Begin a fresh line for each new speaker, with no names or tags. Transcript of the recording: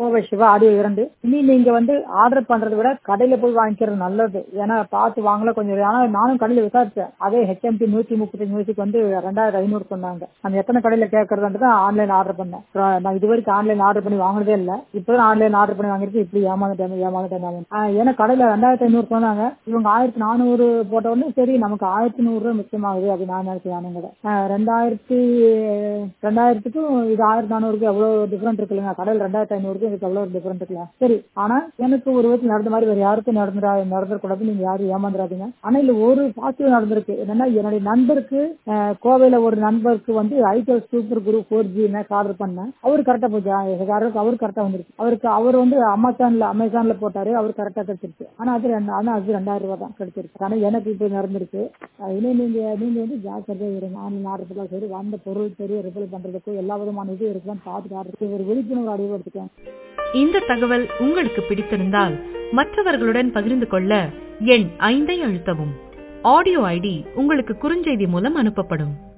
Kovai Siva audio இரண்டு இனி நீங்க வந்து ஆர்டர் பண்றதை விட கடையில போய் வாங்கிக்கிறது நல்லது ஏன்னா பார்த்து வாங்கல கொஞ்சம் ஆனா நானும் கடையில விசாரிச்சேன் அதே ஹெச்எம்பி நூத்தி முப்பத்தஞ்சு மியூசிக் வந்து ரெண்டாயிரத்தி ஐநூறு சொன்னாங்க அந்த எத்தனை கடையில கேட்கறதுன்றது ஆன்லைன் ஆர்டர் பண்ணேன் அப்புறம் நான் இது வரைக்கும் ஆன்லைன் ஆர்டர் பண்ணி வாங்கினதே இல்ல இப்பதான் ஆன்லைன் ஆர்டர் பண்ணி வாங்கிருக்கு இப்படி ஏமாந்துட்டேன் ஏமாந்துட்டேன் நான். ஆஹ் ஏன்னா கடையில ரெண்டாயிரத்தி ஐநூறு சொன்னாங்க இவங்க ஆயிரத்தி நானூறு போட்ட உடனே சரி நமக்கு ஆயிரத்தி நூறு ரூபாய் மிச்சமாகுது அப்படின்னு நான் நினைச்சேன் நானுங்க ரெண்டாயிரத்தி ரெண்டாயிரத்துக்கும் இது ஆயிரத்தி நானூறுக்கு எவ்வளவு டிஃபரெண்ட் இருக்குல்ல கடையில் ரெண்டாயிரத்தி ஐநூறுக்கு இதுக்கு எவ்வளவு டிஃபரெண்ட் இருக்குல்ல சரி ஆனா எனக்கு ஒரு விதத்தில் நடந்த மாதிரி வேற யாருக்கும் நடந்துடா நடந்துடக்கூடாது நீங்க யாரும் ஏமாந்துடாதீங்க ஆனா இதுல ஒரு பாசிட்டிவ் நடந்திருக்கு என்னன்னா என்னுடைய நண்பருக்கு அஹ், கோவையில ஒரு நண்பருக்கு வந்து IDL super guru four G மேக் ஆர்டர் பண்ணேன் அவரு கரெக்டா போச்சு எனக்கு அவருக்கு அவரு கரெக்டா வந்துருச்சு அவருக்கு அவர் வந்து அமேசான்ல அமேசான்ல போட்டாரு அவர் கரெக்டா கிடைச்சிருச்சு ஆனா அது ரெண்டு ஆனா அது ரெண்டாயிரம் ரூபாய் தான் கிடைச்சிருக்கு ஆனா எனக்கு இப்ப நடந்திருக்கு அஹ், இனி நீங்க நீங்க வந்து ஜாக்கிரதையா இருங்க ஆன்லைன் ஆர்டர் பண்ணலாம் சரி வந்த பொருள் சரி ரிப்பேர் பண்றதுக்கு எல்லா விதமான இது இருக்குதான் பார்த்துட்டு ஆர்டர் ஒரு விழிப்புணர்வு அடைவு எடுத்துக்கேன்
இந்த தகவல் உங்களுக்கு பிடித்திருந்தால் மற்றவர்களுடன் பகிர்ந்து கொள்ள எண் ஐந்தை அழுத்தவும் ஆடியோ ஐடி உங்களுக்கு குறுஞ்செய்தி மூலம் அனுப்பப்படும்